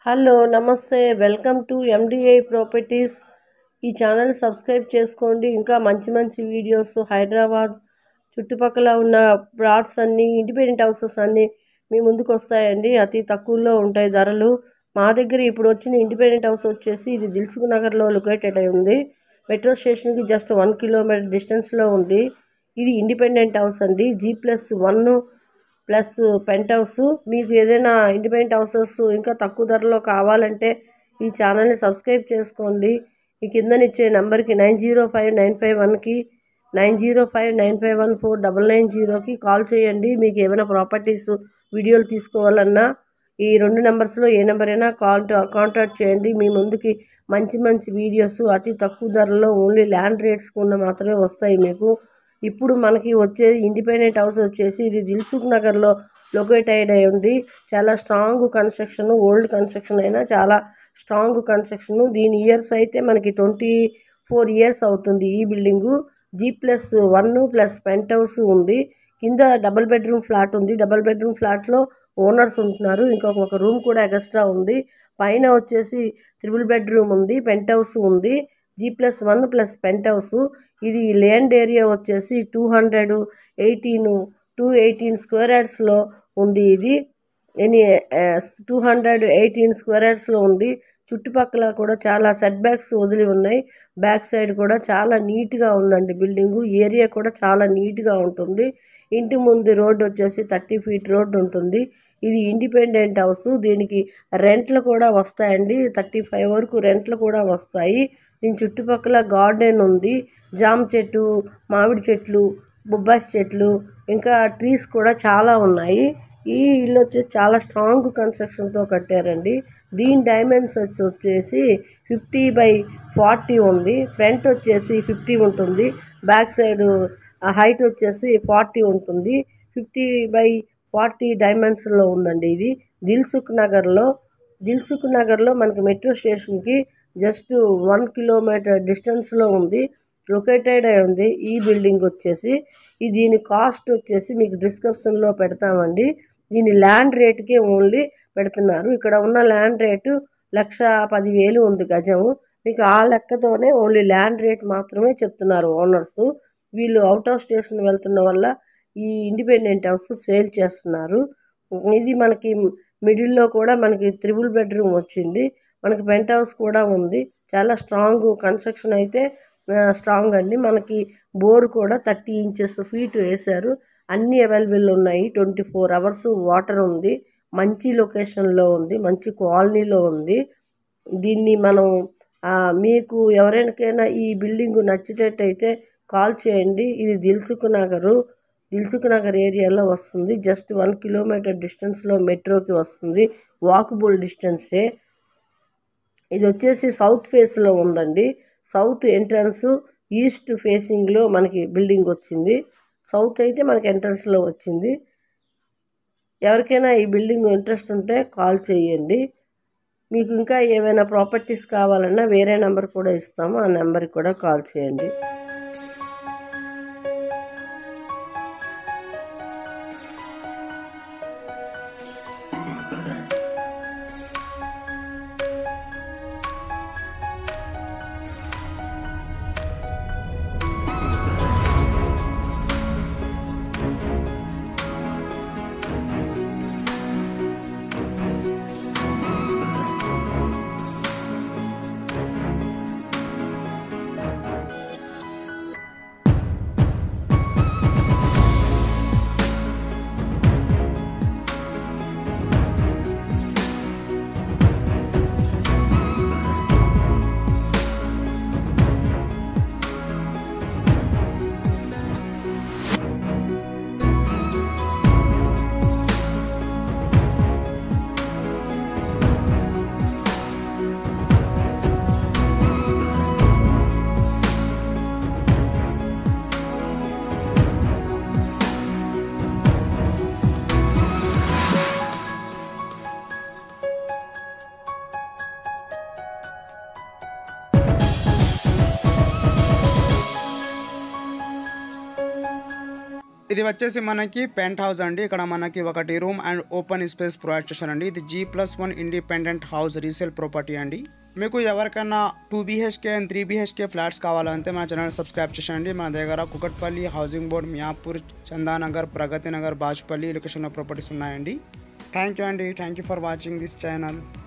hello నమస్తే welcome to MDI properties ఈ channel subscribe చేసుకోండి ఇంకా మంచి మంచి వీడియోస్ హైదరాబాద్ చుట్టుపక్కల ఉన్న ప్లాట్స్ అన్నీ ఇండిపెండెంట్ హౌసెస్ అన్నీ మీ ముందుకు వస్తాయండి అతి తక్కువలో ఉంటాయి ధరలు మా దగ్గర ఇప్పుడు వచ్చిన ఇండిపెండెంట్ హౌస్ వచ్చేసి ఇది దిల్సుఖ్ నగర్లో లొకేటెడ్ అయి ఉంది మెట్రో స్టేషన్కి జస్ట్ వన్ కిలోమీటర్ డిస్టెన్స్లో ఉంది ఇది ఇండిపెండెంట్ హౌస్ అండి G plus one plus penthouse మీకు ఏదైనా ఇండిపెండెంట్ హౌసెస్ ఇంకా తక్కువ ధరలో కావాలంటే ఈ ఛానల్ని సబ్స్క్రైబ్ చేసుకోండి ఈ కిందనిచ్చే నెంబర్కి nine zero five nine five వన్కి nine zero five nine five one four double nine జీరోకి కాల్ చేయండి మీకు ఏమైనా ప్రాపర్టీస్ వీడియోలు తీసుకోవాలన్నా ఈ రెండు నెంబర్స్లో ఏ నెంబర్ అయినా కాంటా కాంటాక్ట్ చేయండి మీ ముందుకి మంచి మంచి వీడియోస్ అతి తక్కువ ధరలో ఓన్లీ ల్యాండ్ రేట్స్ ఉన్న మాత్రమే వస్తాయి మీకు ఇప్పుడు మనకి వచ్చే ఇండిపెండెంట్ హౌస్ వచ్చేసి ఇది దిల్సుఖ్ నగర్లో లొకేటెడ్ అయి ఉంది చాలా స్ట్రాంగ్ కన్స్ట్రక్షన్ ఓల్డ్ కన్స్ట్రక్షన్ అయినా చాలా స్ట్రాంగ్ కన్స్ట్రక్షన్ దీని ఇయర్స్ అయితే మనకి ట్వంటీ ఫోర్ ఇయర్స్ అవుతుంది ఈ building G plus one plus penthouse ఉంది కింద డబుల్ బెడ్రూమ్ ఫ్లాట్ ఉంది డబుల్ బెడ్రూమ్ ఫ్లాట్లో ఓనర్స్ ఉంటున్నారు ఇంకొక రూమ్ కూడా ఎక్స్ట్రా ఉంది పైన వచ్చేసి త్రిబుల్ బెడ్రూమ్ ఉంది పెంట్ హౌస్ ఉంది G plus one plus penthouse ఇది ల్యాండ్ ఏరియా వచ్చేసి two hundred eighteen two eighteen square యార్డ్స్లో ఉంది ఇది any two hundred eighteen square యార్డ్స్లో ఉంది చుట్టుపక్కల కూడా చాలా సెట్ బ్యాక్స్ వదిలి ఉన్నాయి బ్యాక్ సైడ్ కూడా చాలా నీట్గా ఉందండి బిల్డింగు ఏరియా కూడా చాలా నీట్గా ఉంటుంది ఇంటి ముందు రోడ్డు వచ్చేసి థర్టీ ఫీట్ రోడ్డు ఉంటుంది ఇది ఇండిపెండెంట్ హౌస్ దీనికి రెంట్లు కూడా వస్తాయండి థర్టీ ఫైవ్ వరకు రెంట్లు కూడా వస్తాయి దీని చుట్టుపక్కల గార్డెన్ ఉంది జామ చెట్టు మామిడి చెట్లు బొబ్బాయి చెట్లు ఇంకా ట్రీస్ కూడా చాలా ఉన్నాయి ఈ ఇల్లు వచ్చేసి చాలా స్ట్రాంగ్ కన్స్ట్రక్షన్తో కట్టారండి దీని డైమెన్షన్స్ వచ్చేసి ఫిఫ్టీ బై ఫార్టీ ఉంది ఫ్రంట్ వచ్చేసి ఫిఫ్టీ ఉంటుంది బ్యాక్ సైడ్ హైట్ వచ్చేసి ఫార్టీ ఉంటుంది ఫిఫ్టీ బై ఫార్టీ డైమెన్షన్లో ఉందండి ఇది దిల్సుఖ్ నగర్లో దిల్సుఖ్ నగర్లో మనకి మెట్రో స్టేషన్కి జస్ట్ వన్ కిలోమీటర్ డిస్టెన్స్లో ఉంది లొకేటెడ్ అయి ఉంది ఈ బిల్డింగ్ వచ్చేసి ఈ దీని కాస్ట్ వచ్చేసి మీకు డిస్క్రిప్షన్లో పెడతామండి దీని ల్యాండ్ రేట్కే ఓన్లీ పెడుతున్నారు ఇక్కడ ఉన్న ల్యాండ్ రేటు లక్ష పదివేలు ఉంది గజము మీకు ఆ లెక్కతోనే ఓన్లీ ల్యాండ్ రేట్ మాత్రమే చెప్తున్నారు ఓనర్స్ వీళ్ళు అవుట్ ఆఫ్ స్టేషన్ వెళ్తున్న వల్ల ఈ ఇండిపెండెంట్ హౌస్ సేల్ చేస్తున్నారు ఇది మనకి మిడిల్లో కూడా మనకి త్రిబుల్ బెడ్రూమ్ వచ్చింది మనకి పెంట్ హౌస్ కూడా ఉంది చాలా స్ట్రాంగ్ కన్స్ట్రక్షన్ అయితే స్ట్రాంగ్ అండి మనకి బోర్ కూడా థర్టీ ఇంచెస్ ఫీట్ వేశారు అన్నీ అవైలబుల్ ఉన్నాయి ట్వంటీ ఫోర్ అవర్స్ వాటర్ ఉంది మంచి లొకేషన్లో ఉంది మంచి కాలనీలో ఉంది దీన్ని మనం మీకు ఎవరికైనా ఈ బిల్డింగ్ నచ్చేటట్టయితే కాల్ చేయండి ఇది దిల్సుఖ్ నగరు దిల్సుఖ్ నగర్ ఏరియాలో వస్తుంది జస్ట్ వన్ కిలోమీటర్ డిస్టెన్స్లో మెట్రోకి వస్తుంది వాకబుల్ డిస్టెన్సే ఇది వచ్చేసి సౌత్ ఫేస్లో ఉందండి సౌత్ ఎంట్రన్స్ ఈస్ట్ ఫేసింగ్లో మనకి బిల్డింగ్ వచ్చింది సౌత్ అయితే మనకి ఎంట్రన్స్లో వచ్చింది ఎవరికైనా ఈ బిల్డింగ్ ఇంట్రెస్ట్ ఉంటే కాల్ చేయండి మీకు ఇంకా ఏమైనా ప్రాపర్టీస్ కావాలన్నా వేరే నెంబర్ కూడా ఇస్తాము ఆ నెంబర్కి కూడా కాల్ చేయండి ఇది వచ్చేసి మనకి పెంట్ హౌస్ అండి ఇక్కడ మనకి ఒకటి room and open space provide చేశారండి ఇది G plus one independent house resale property అండి మీకు ఎవరికైనా two BHK and three BHK flats కావాలంటే మన ఛానల్ సబ్స్క్రైబ్ చేయండి మన దగ్గర కుకట్పల్లి హౌసింగ్ బోర్డ్ మియాపూర్ చందానగర్ ప్రగతి నగర్ బాజ్పల్లి లొకేషన్లో ప్రాపర్టీస్ ఉన్నాయండి థ్యాంక్ యూ అండి thank you for watching this channel